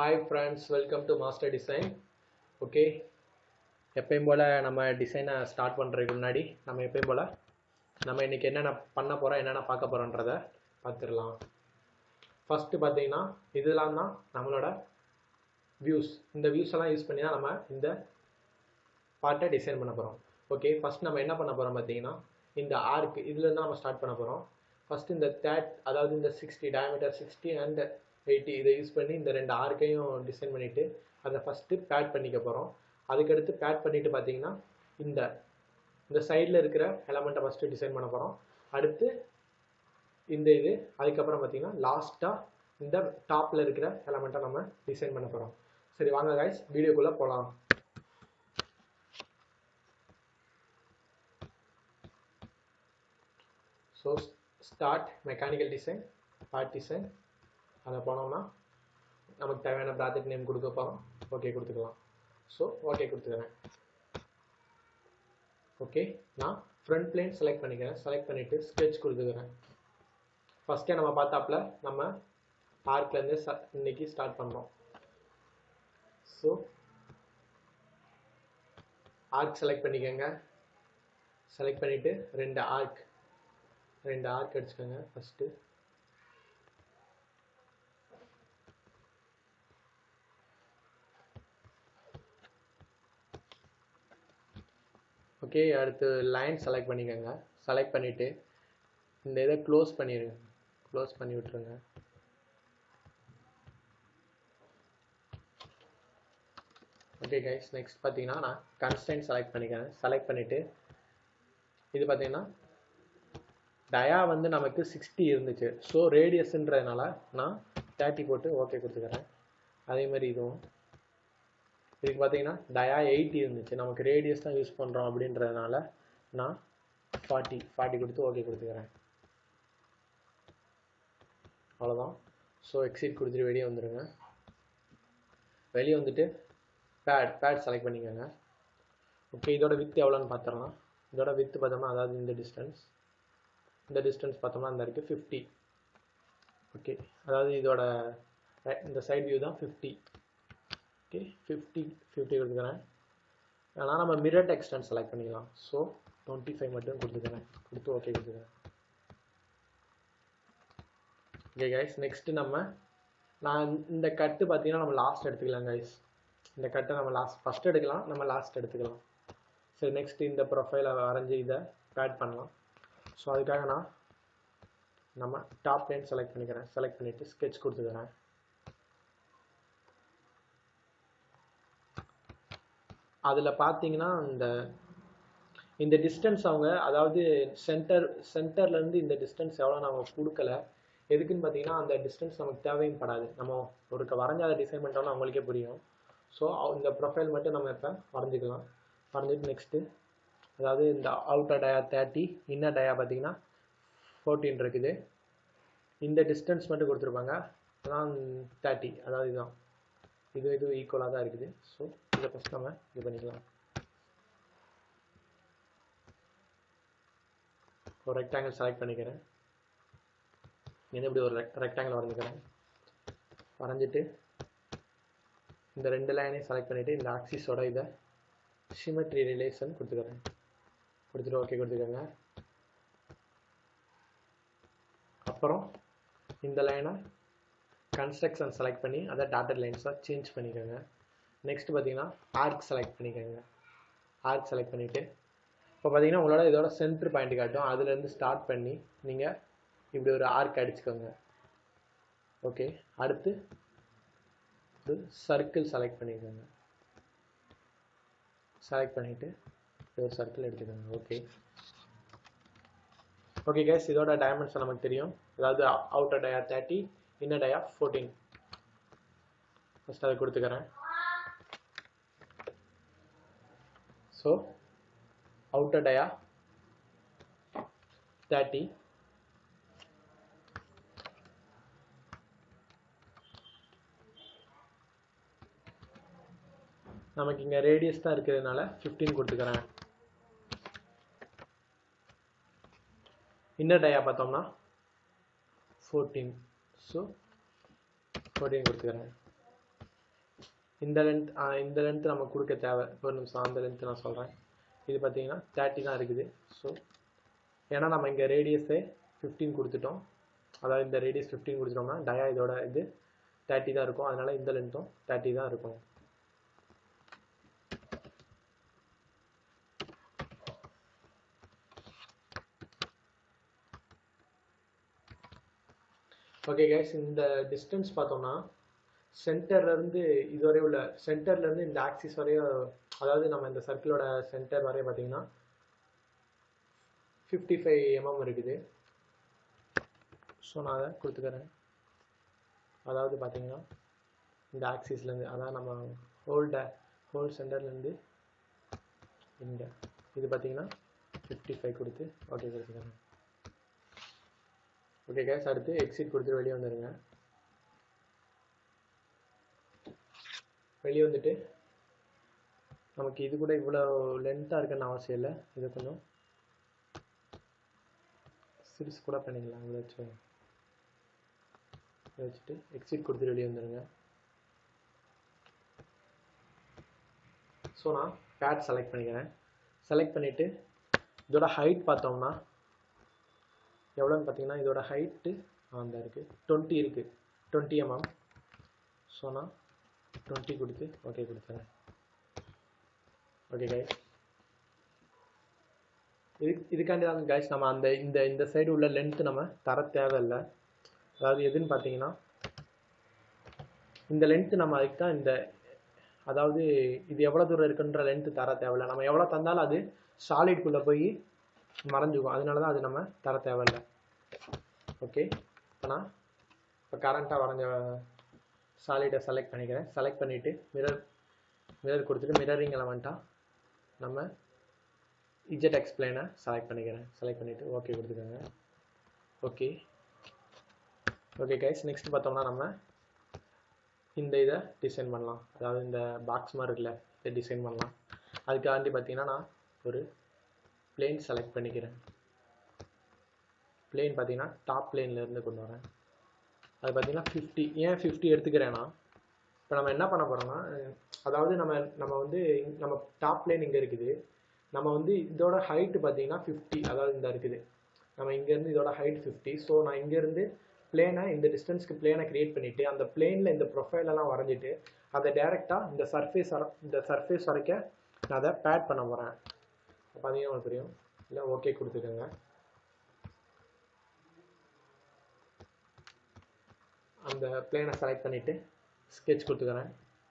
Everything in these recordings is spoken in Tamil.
hi friends welcome to master design okay எப்பயும் போல் நம்ம டிசைனை ஸ்டார்ட் பண்ணுறதுக்கு முன்னாடி நம்ம எப்பயும் போல் நம்ம இன்றைக்கி என்னென்ன பண்ண போகிறோம் என்னென்ன பார்க்க போகிறோன்றத பார்த்துடலாம் ஃபஸ்ட்டு பார்த்தீங்கன்னா இதெல்லாம் தான் நம்மளோட வியூஸ் இந்த வியூஸ் எல்லாம் யூஸ் பண்ணி தான் நம்ம இந்த பார்ட்டை டிசைன் பண்ண போகிறோம் ஓகே ஃபஸ்ட் நம்ம என்ன பண்ண போகிறோம் பார்த்தீங்கன்னா இந்த ஆர்க் இதுலேருந்து நம்ம ஸ்டார்ட் பண்ண போகிறோம் ஃபஸ்ட்டு இந்த தேட் அதாவது இந்த sixty diameter sixty and eighty இதை யூஸ் பண்ணி இந்த ரெண்டு ஆர்க்கையும் டிசைன் பண்ணிவிட்டு அதை ஃபஸ்ட்டு பேட் பண்ணிக்க போகிறோம் அதுக்கடுத்து பேட் பண்ணிவிட்டு பார்த்தீங்கன்னா இந்த இந்த சைடில் இருக்கிற எலமெண்ட்டை ஃபஸ்ட்டு டிசைன் பண்ண போகிறோம் அடுத்து இந்த இது அதுக்கப்புறம் பார்த்தீங்கன்னா லாஸ்ட்டாக இந்த டாப்பில் இருக்கிற எலமெண்ட்டை நம்ம டிசைன் பண்ண போகிறோம் சரி வாங்க கைஸ் வீடியோக்குள்ளே போகலாம் so start mechanical design part design அதை போனோம்னா நமக்கு தேவையான ப்ராஜெக்ட் நேம் கொடுக்க போகிறோம் ஓகே கொடுத்துக்கலாம் ஸோ ஓகே கொடுத்துக்கிறேன் ஓகே நான் ஃப்ரண்ட் பிளேன் செலக்ட் பண்ணிக்கிறேன் செலக்ட் பண்ணிவிட்டு ஸ்கெட்ச் கொடுத்துக்கிறேன் ஃபஸ்ட்டே நம்ம பார்த்தாப்புல நம்ம ஆர்க்லேருந்து ச இன்னைக்கு ஸ்டார்ட் பண்ணுறோம் ஸோ ஆர்க் செலக்ட் பண்ணிக்கோங்க செலக்ட் பண்ணிவிட்டு ரெண்டு ஆர்க் ரெண்டு ஆர்க் அடிச்சுக்கோங்க ஃபஸ்ட்டு ஓகே அடுத்து லைன் செலக்ட் பண்ணிக்கோங்க செலக்ட் பண்ணிவிட்டு இந்த இதை க்ளோஸ் பண்ணிடுங்க க்ளோஸ் பண்ணி விட்ருங்க ஓகே கைஸ் நெக்ஸ்ட் பார்த்தீங்கன்னா நான் கன்ஸ்டன்ட் செலக்ட் பண்ணிக்கிறேன் செலக்ட் பண்ணிவிட்டு இது பார்த்தீங்கன்னா டயா வந்து நமக்கு சிக்ஸ்டி இருந்துச்சு ஸோ ரேடியஸ்ன்றதுனால நான் தேர்ட்டி போட்டு ஓகே கொடுத்துக்கிறேன் அதே மாதிரி இதுவும் இதுக்கு பார்த்தீங்கன்னா டயா எயிட்டி இருந்துச்சு நமக்கு ரேடியஸ் தான் யூஸ் பண்ணுறோம் அப்படின்றதுனால நான் ஃபார்ட்டி ஃபார்ட்டி கொடுத்து ஓகே கொடுத்துக்கிறேன் அவ்வளோதான் ஸோ எக்ஸிட் கொடுத்துட்டு வெளியே வந்துடுங்க வெளியே வந்துட்டு பேட் பேட் செலக்ட் பண்ணிக்கோங்க ஓகே இதோட வித் எவ்வளோன்னு பார்த்துடலாம் இதோட வித்து பார்த்தோம்னா அதாவது இந்த டிஸ்டன்ஸ் இந்த டிஸ்டன்ஸ் பார்த்தோம்னா அந்த இருக்குது ஃபிஃப்டி ஓகே அதாவது இதோட இந்த சைட் வியூ தான் ஃபிஃப்டி ஓகே ஃபிஃப்டி ஃபிஃப்டி கொடுத்துக்கிறேன் ஆனால் நம்ம மிரர் டெக்ஸ்டன்ஸ் செலக்ட் பண்ணிக்கலாம் ஸோ டுவெண்ட்டி ஃபைவ் மட்டும் கொடுத்துக்கிறேன் கொடுத்து ஓகே கொடுத்துக்கிறேன் ஓகே கைஸ் நெக்ஸ்ட்டு நம்ம நான் இந்த கட்டு பார்த்தீங்கன்னா நம்ம லாஸ்ட் எடுத்துக்கலாம் கைஸ் இந்த கட்டை நம்ம லாஸ்ட் ஃபஸ்ட் எடுக்கலாம் நம்ம லாஸ்ட் எடுத்துக்கலாம் சரி நெக்ஸ்ட் இந்த ப்ரொஃபைலை வரைஞ்சி இதை பேட் பண்ணலாம் ஸோ அதுக்காக நான் நம்ம டாப் லைன் செலக்ட் பண்ணிக்கிறேன் செலக்ட் பண்ணிவிட்டு ஸ்கெட்ச் கொடுத்துக்கிறேன் அதில் பார்த்தீங்கன்னா இந்த இந்த டிஸ்டன்ஸ் அவங்க அதாவது சென்டர் சென்டர்லேருந்து இந்த டிஸ்டன்ஸ் எவ்வளோ நம்ம கொடுக்கல எதுக்குன்னு பார்த்தீங்கன்னா அந்த டிஸ்டன்ஸ் நமக்கு தேவையும் படாது நம்ம ஒரு வரைஞ்சி அதை டிசைன் பண்ணிட்டோம்னா அவங்களுக்கே புரியும் ஸோ இந்த ப்ரொஃபைல் மட்டும் நம்ம இப்போ வரைஞ்சிக்கலாம் வரைஞ்சிட்டு நெக்ஸ்ட்டு அதாவது இந்த outer dia thirty inner dia பார்த்தீங்கன்னா ஃபோர்டீன் இருக்குது இந்த டிஸ்டன்ஸ் மட்டும் கொடுத்துருப்பாங்க அதான் தேர்ட்டி அதாவது இதுதான் இது இது ஈக்குவலாக தான் இருக்குது ஸோ இதை ஃபஸ்ட் நம்ம இது பண்ணிக்கலாம் ஒரு ரெக்டாங்கிள் செலக்ட் பண்ணிக்கிறேன் இது இப்படி ஒரு ரெக்ட் ரெக்டாங்கிள் வரைஞ்சிக்கிறேன் வரைஞ்சிட்டு இந்த ரெண்டு லைனையும் செலக்ட் பண்ணிவிட்டு இந்த ஆக்சிஸோட இதை சிமெட்ரி ரிலேஷன் கொடுத்துக்கிறேன் கொடுத்துட்டு ஓகே கொடுத்துக்கோங்க அப்புறம் இந்த லைனை கன்ஸ்ட்ரக்ஷன் செலக்ட் பண்ணி அதை டாட்டட் லைன்ஸாக சேஞ்ச் பண்ணிக்கோங்க நெக்ஸ்ட் பார்த்தீங்கன்னா ஆர்க் செலக்ட் பண்ணிக்கோங்க ஆர்க் செலக்ட் பண்ணிவிட்டு இப்போ பார்த்தீங்கன்னா உங்களோட இதோட சென்டர் பாயிண்ட் காட்டும் அதுலேருந்து ஸ்டார்ட் பண்ணி நீங்கள் இப்படி ஒரு ஆர்க் அடிச்சுக்கோங்க ஓகே அடுத்து ஒரு சர்க்கிள் செலக்ட் பண்ணிக்கோங்க செலக்ட் பண்ணிவிட்டு ஒரு சர்க்கிள் எடுத்துக்கோங்க ஓகே ஓகே கேஸ் இதோட டைமென்ஷன் நமக்கு தெரியும் அதாவது outer dia thirty inner dia fourteen first அதை கொடுத்துக்கிறேன் ஸோ அவுட்டர் டயா தேர்ட்டி நமக்கு இங்கே ரேடியஸ் தான் இருக்கிறதுனால ஃபிஃப்டீன் கொடுத்துக்கிறேன் இன்னர் டயா பார்த்தோம்னா ஃபோர்டீன் ஸோ ஃபோர்டீன் கொடுத்துக்கிறேன் இந்த லென்த் இந்த லென்த் நம்ம கொடுக்க தேவை ஒரு நிமிஷம் அந்த லென்த் நான் சொல்கிறேன் இது பார்த்தீங்கன்னா தேர்ட்டி தான் இருக்குது ஸோ ஏன்னா நம்ம இங்கே ரேடியஸே ஃபிஃப்டீன் கொடுத்துட்டோம் அதாவது இந்த ரேடியஸ் ஃபிஃப்டீன் கொடுத்துட்டோம்னா டயா இதோட இது தேர்ட்டி தான் இருக்கும் அதனால் இந்த லென்த்தும் தேர்ட்டி தான் இருக்கும் ஓகே கைஸ் இந்த டிஸ்டன்ஸ் பார்த்தோம்னா சென்டர்லேருந்து இதுவரை உள்ள சென்டர்லேருந்து இந்த ஆக்சிஸ் வரையும் அதாவது நம்ம இந்த சர்க்கிளோட சென்டர் வரையும் பார்த்தீங்கன்னா ஃபிஃப்டி ஃபைவ் எம்எம் இருக்குது ஸோ நான் அதை கொடுத்துக்கிறேன் அதாவது பார்த்தீங்கன்னா இந்த ஆக்சிஸ்லேருந்து அதாவது நம்ம ஹோல்ட ஹோல் சென்டர்லேருந்து இங்கே இது பார்த்தீங்கன்னா ஃபிஃப்டி ஃபைவ் கொடுத்து ஓகே கொடுத்துக்கிறேன் ஓகே கேஸ் அடுத்து எக்ஸிட் கொடுத்துட்டு வெளியே வந்துடுங்க வெளியே வந்துட்டு நமக்கு இது கூட இவ்வளோ லென்த்தாக இருக்குன்னு அவசியம் இல்லை இது கொஞ்சம் சிறுசு கூட பண்ணிக்கலாம் இதை வச்சு இதை வச்சுட்டு எக்ஸிட் கொடுத்துட்டு வெளியே வந்துடுங்க ஸோ நான் பேட் செலக்ட் பண்ணிக்கிறேன் செலக்ட் பண்ணிவிட்டு இதோட ஹைட் பார்த்தோம்னா எவ்வளோன்னு பார்த்தீங்கன்னா இதோட ஹைட்டு அந்த இருக்குது டுவெண்ட்டி இருக்குது டுவெண்ட்டி எம்எம் ஸோ நான் டுவெண்ட்டி கொடுத்து ஓகே கொடுத்துறேன் ஓகே கைஸ் இது இதுக்காண்டி தான் கைஸ் நம்ம அந்த இந்த இந்த சைடு உள்ள லென்த்து நம்ம தர தேவையில்லை அதாவது எதுன்னு பார்த்தீங்கன்னா இந்த லென்த்து நம்ம அதுக்கு தான் இந்த அதாவது இது எவ்வளோ தூரம் இருக்குன்ற லென்த்து தர தேவையில்லை நம்ம எவ்வளோ தந்தாலும் அது சாலிட்குள்ளே போய் மறைஞ்சிக்கும் அதனால தான் அது நம்ம தர தேவையில்லை ஓகே இப்போ நான் இப்போ கரண்ட்டாக வரைஞ்ச சாலிடை செலக்ட் பண்ணிக்கிறேன் செலக்ட் பண்ணிவிட்டு மிரர் மிரர் கொடுத்துட்டு மிரரிங் எலமெண்ட்டாக நம்ம இஜெட் எக்ஸ்பிளைனை செலக்ட் பண்ணிக்கிறேன் செலக்ட் பண்ணிவிட்டு ஓகே கொடுத்துக்கோங்க ஓகே ஓகே கைஸ் நெக்ஸ்ட் பார்த்தோம்னா நம்ம இந்த இதை டிசைன் பண்ணலாம் அதாவது இந்த பாக்ஸ் மாதிரி இருக்குல்ல இதை டிசைன் பண்ணலாம் அதுக்காண்டி பார்த்தீங்கன்னா நான் ஒரு பிளேன் செலக்ட் பண்ணிக்கிறேன் பிளேன் பார்த்தீங்கன்னா டாப் பிளேன்லேருந்து கொண்டு வரேன் அது பார்த்தீங்கன்னா ஃபிஃப்டி ஏன் ஃபிஃப்டி எடுத்துக்கிறேன்னா இப்போ நம்ம என்ன பண்ண போகிறோம்னா அதாவது நம்ம நம்ம வந்து நம்ம டாப் பிளேன் இங்கே இருக்குது நம்ம வந்து இதோட ஹைட்டு பார்த்தீங்கன்னா ஃபிஃப்டி அதாவது இந்த இருக்குது நம்ம இங்கேருந்து இதோட ஹைட் ஃபிஃப்டி ஸோ நான் இங்கேருந்து பிளேனை இந்த டிஸ்டன்ஸ்க்கு பிளேனை க்ரியேட் பண்ணிவிட்டு அந்த பிளேனில் இந்த ப்ரொஃபைலெல்லாம் வரைஞ்சிட்டு அதை டேரெக்டாக இந்த சர்ஃபேஸ் வர இந்த சர்ஃபேஸ் வரைக்கும் நான் அதை பேட் பண்ண போகிறேன் பார்த்தீங்கன்னா உங்களுக்கு புரியும் இல்லை ஓகே கொடுத்துக்கோங்க அந்த பிளேனை செலக்ட் பண்ணிவிட்டு ஸ்கெட்ச் கொடுத்துக்கிறேன்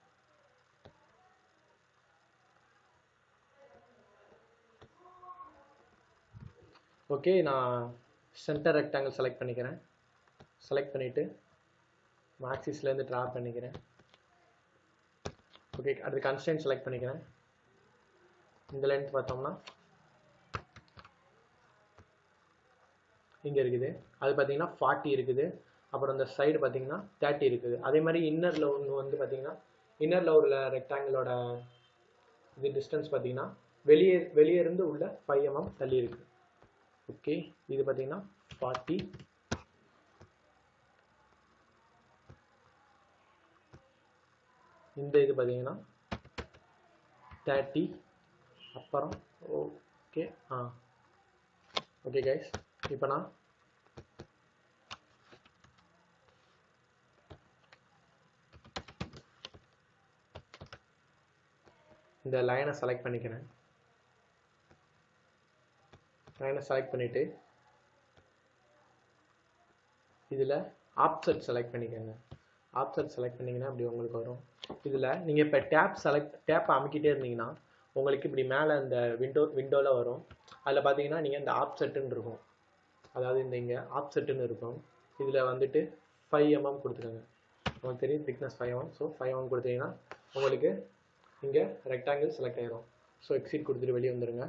ஓகே நான் சென்டர் ரெக்டாங்கிள் செலக்ட் பண்ணிக்கிறேன் செலக்ட் பண்ணிவிட்டு மேக்ஸிஸ்லேருந்து ட்ரா பண்ணிக்கிறேன் ஓகே அடுத்து கன்ஸ்டன்ட் செலக்ட் பண்ணிக்கிறேன் இந்த லென்த் பார்த்தோம்னா இங்கே இருக்குது அது பார்த்தீங்கன்னா ஃபார்ட்டி இருக்குது அப்புறம் இந்த சைடு பார்த்தீங்கன்னா தேர்ட்டி இருக்குது அதே மாதிரி இன்னரில் ஒன்று வந்து பார்த்தீங்கன்னா இன்னரில் உள்ள ரெக்டாங்கிளோட இது டிஸ்டன்ஸ் பார்த்தீங்கன்னா வெளியே வெளியே இருந்து உள்ள ஃபைவ் எம்எம் தள்ளி இருக்குது ஓகே இது பார்த்தீங்கன்னா ஃபார்ட்டி இந்த இது பார்த்தீங்கன்னா தேர்ட்டி அப்புறம் ஓகே ஆ ஓகே கைஸ் இப்போ நான் இந்த லைனை செலக்ட் பண்ணிக்கிறேன் லைனை செலக்ட் பண்ணிவிட்டு இதில் ஆப்செட் செலக்ட் பண்ணிக்கோங்க ஆப்செட் செலக்ட் பண்ணிங்கன்னா அப்படி உங்களுக்கு வரும் இதில் நீங்கள் இப்போ டேப் செலக்ட் டேப்பை அமைக்கிட்டே இருந்தீங்கன்னா உங்களுக்கு இப்படி மேலே இந்த விண்டோ விண்டோவில் வரும் அதில் பார்த்தீங்கன்னா நீங்கள் இந்த ஆப்செட்டுன்னு இருக்கும் அதாவது இந்த இங்கே ஆப்செட்டுன்னு இருக்கும் இதில் வந்துட்டு ஃபைவ் எம்எம் கொடுத்துக்கோங்க உங்களுக்கு தெரியும் thickness five mm so five mm கொடுத்தீங்கன்னா உங்களுக்கு இங்கே ரெக்டாங்கிள் செலக்ட் ஆயிரும் ஸோ எக்ஸிட் கொடுத்துட்டு வெளியே வந்துடுங்க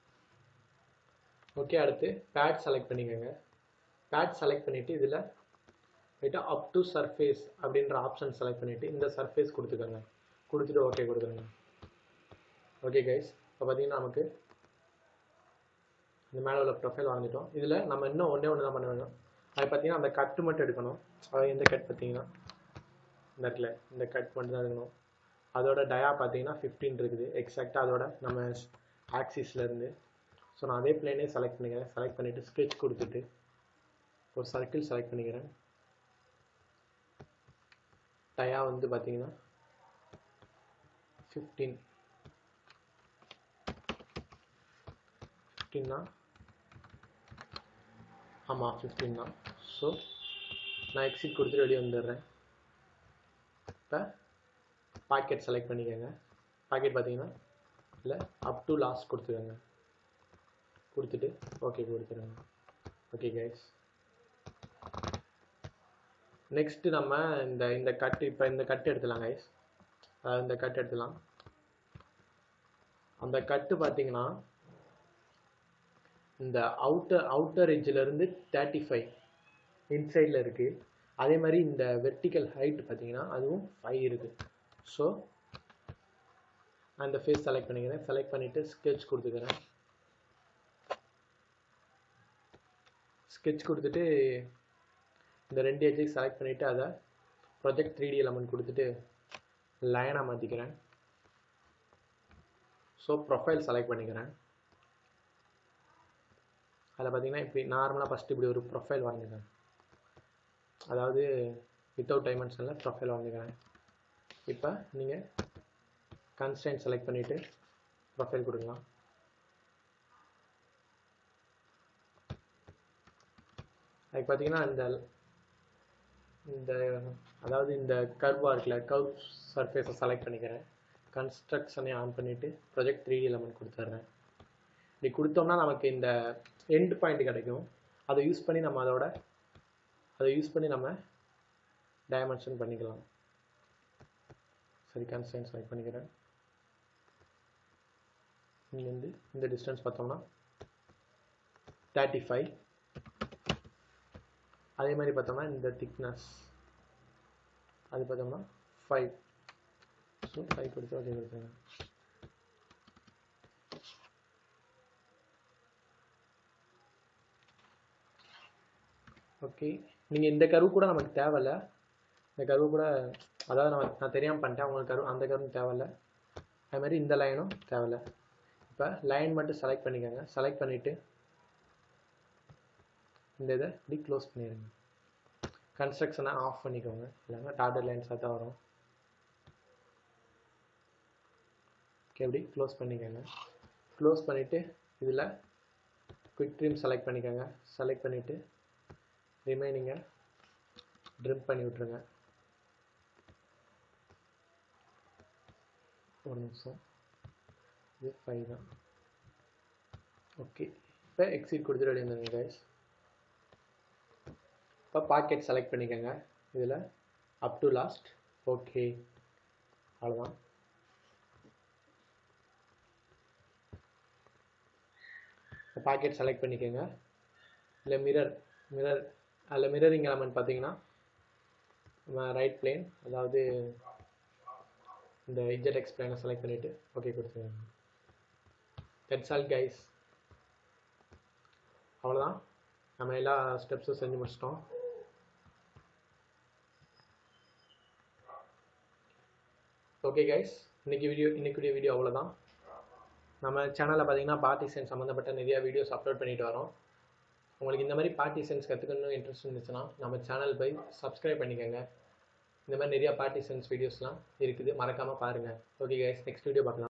ஓகே அடுத்து பேட் செலக்ட் பண்ணிக்கோங்க பேட் செலக்ட் பண்ணிவிட்டு இதில் ரைட்டாக அப் டு சர்ஃபேஸ் அப்படின்ற ஆப்ஷன் செலக்ட் பண்ணிவிட்டு இந்த சர்ஃபேஸ் கொடுத்துக்கோங்க கொடுத்துட்டு ஓகே கொடுத்துருங்க ஓகே கைஸ் இப்போ பார்த்தீங்கன்னா நமக்கு இந்த மேலே உள்ள ப்ரொஃபைல் வரைஞ்சிட்டோம் இதில் நம்ம இன்னும் ஒன்றே ஒன்று தான் பண்ண வேணும் அது பார்த்தீங்கன்னா அந்த கட்டு மட்டும் எடுக்கணும் அதாவது எந்த கட் பார்த்தீங்கன்னா இந்த இடத்துல இந்த கட் மட்டும் தான் எடுக்கணும் அதோட டயா பார்த்தீங்கன்னா ஃபிஃப்டீன் இருக்குது எக்ஸாக்டாக அதோட நம்ம ஆக்சிஸில் இருந்து ஸோ நான் அதே பிளேனே செலக்ட் பண்ணிக்கிறேன் செலக்ட் பண்ணிவிட்டு ஸ்கெட்ச் கொடுத்துட்டு ஒரு சர்க்கிள் செலக்ட் பண்ணிக்கிறேன் டயா வந்து பார்த்தீங்கன்னா ஃபிஃப்டீன் ஃபிஃப்டீன்னா ஆமாம் ஃபிஃப்டீன் தான் ஸோ நான் எக்ஸிட் கொடுத்துட்டு வெளியே வந்துடுறேன் இப்போ பாக்கெட் செலக்ட் பண்ணிக்கோங்க பாக்கெட் பார்த்தீங்கன்னா இல்லை அப் டு லாஸ்ட் கொடுத்துக்கோங்க கொடுத்துட்டு ஓகே கொடுத்துருங்க ஓகே கைஸ் நெக்ஸ்ட்டு நம்ம இந்த இந்த கட்டு இப்போ இந்த கட்டு எடுத்துலாம் கைஸ் அதாவது இந்த கட்டு எடுத்துலாம் அந்த கட்டு பார்த்தீங்கன்னா இந்த அவுட்டர் அவுட்டர் இருந்து தேர்ட்டி ஃபைவ் இன்சைடில் இருக்குது அதே மாதிரி இந்த வெர்டிக்கல் ஹைட் பார்த்தீங்கன்னா அதுவும் ஃபைவ் இருக்குது ஸோ நான் இந்த ஃபேஸ் செலக்ட் பண்ணிக்கிறேன் செலக்ட் பண்ணிவிட்டு ஸ்கெட்ச் கொடுத்துக்கிறேன் ஸ்கெட்ச் கொடுத்துட்டு இந்த ரெண்டு எஜ்ஜையும் செலக்ட் பண்ணிவிட்டு அதை ப்ரொஜெக்ட் த்ரீ டி எலமெண்ட் கொடுத்துட்டு லைனாக மாற்றிக்கிறேன் ஸோ ப்ரொஃபைல் செலக்ட் பண்ணிக்கிறேன் அதில் பார்த்தீங்கன்னா இப்படி நார்மலாக ஃபஸ்ட்டு இப்படி ஒரு ப்ரொஃபைல் வரைஞ்சிக்கிறேன் அதாவது வித்தவுட் டைமென்ஷனில் ப்ரொஃபைல் வரைஞ்சிக்கிறேன் இப்போ நீங்கள் கன்ஸ்டன்ட் செலக்ட் பண்ணிவிட்டு ப்ரொஃபைல் கொடுக்கலாம் அதுக்கு பார்த்தீங்கன்னா இந்த இந்த அதாவது இந்த கர்வாக இருக்குல்ல கர்வ் சர்ஃபேஸை செலக்ட் பண்ணிக்கிறேன் கன்ஸ்ட்ரக்ஷனை ஆன் பண்ணிவிட்டு ப்ரொஜெக்ட் த்ரீ எலமெண்ட் கொடுத்துட்றேன் இப்படி கொடுத்தோம்னா நமக்கு இந்த எண்ட் பாயிண்ட் கிடைக்கும் அதை யூஸ் பண்ணி நம்ம அதோட அதை யூஸ் பண்ணி நம்ம டைமென்ஷன் பண்ணிக்கலாம் சரி கன்ஸ்டன்ட் செலக்ட் பண்ணிக்கிறேன் இங்கேருந்து இந்த டிஸ்டன்ஸ் பார்த்தோம்னா தேர்ட்டி ஃபைவ் அதே மாதிரி பார்த்தோம்னா இந்த திக்னஸ் அது பார்த்தோம்னா ஃபைவ் ஸோ ஃபைவ் கொடுத்து ஓகே கொடுத்துருங்க ஓகே நீங்கள் இந்த கருவு கூட நமக்கு தேவையில்ல இந்த கருவு கூட அதாவது நான் நான் தெரியாமல் பண்ணிட்டேன் உங்களுக்கு கரு அந்த கருவும் தேவையில்ல அது மாதிரி இந்த லைனும் தேவையில்ல இப்போ லைன் மட்டும் செலக்ட் பண்ணிக்கோங்க செலக்ட் பண்ணிவிட்டு இந்த இதை இப்படி க்ளோஸ் பண்ணிடுங்க கன்ஸ்ட்ரக்ஷனை ஆஃப் பண்ணிக்கோங்க இல்லைன்னா டாட்டர் லைன்ஸாக தான் வரும் ஓகே இப்படி க்ளோஸ் பண்ணிக்கோங்க க்ளோஸ் பண்ணிவிட்டு இதில் குயிக் ட்ரீம் செலக்ட் பண்ணிக்கோங்க செலக்ட் பண்ணிவிட்டு ரிமைனிங்கை ட்ரிம் பண்ணி விட்ருங்க ஒரு நிமிஷம் இது ஃபைவ் தான் ஓகே இப்போ எக்ஸிட் கொடுத்துட்டு வெளியே வந்துருங்க கைஸ் இப்போ பாக்கெட் செலக்ட் பண்ணிக்கோங்க இதில் அப் டு லாஸ்ட் ஓகே அவ்வளோதான் பாக்கெட் செலக்ட் பண்ணிக்கோங்க இல்லை மிரர் மிரர் அதில் மிரரிங் எலமெண்ட் பார்த்தீங்கன்னா நம்ம ரைட் பிளேன் அதாவது இந்த இஜெட் எக்ஸ் பிளேனை செலக்ட் பண்ணிவிட்டு ஓகே கொடுத்துருங்க தட்ஸ் ஆல் கைஸ் அவ்வளோதான் நம்ம எல்லா ஸ்டெப்ஸும் செஞ்சு முடிச்சிட்டோம் ஓகே கைஸ் இன்னைக்கு வீடியோ இன்னைக்குரிய வீடியோ அவ்வளோதான் நம்ம சேனலில் பார்த்தீங்கன்னா பார்ட்டிசன் சம்மந்தப்பட்ட நிறைய வீடியோஸ் அப்லோட் பண்ணிட்டு வரோம் உங்களுக்கு இந்த மாதிரி பார்ட்டிசன்ஸ் கற்றுக்கணும்னு இன்ட்ரெஸ்ட் இருந்துச்சுன்னா நம்ம சேனல் போய் சப்ஸ்கிரைப் பண்ணிக்கோங்க இந்த மாதிரி நிறைய பார்ட்டிசன்ஸ் வீடியோஸ்லாம் இருக்குது மறக்காமல் பாருங்கள் ஓகே கைஸ் நெக்ஸ்ட் வீடியோ பார்க்கலாம்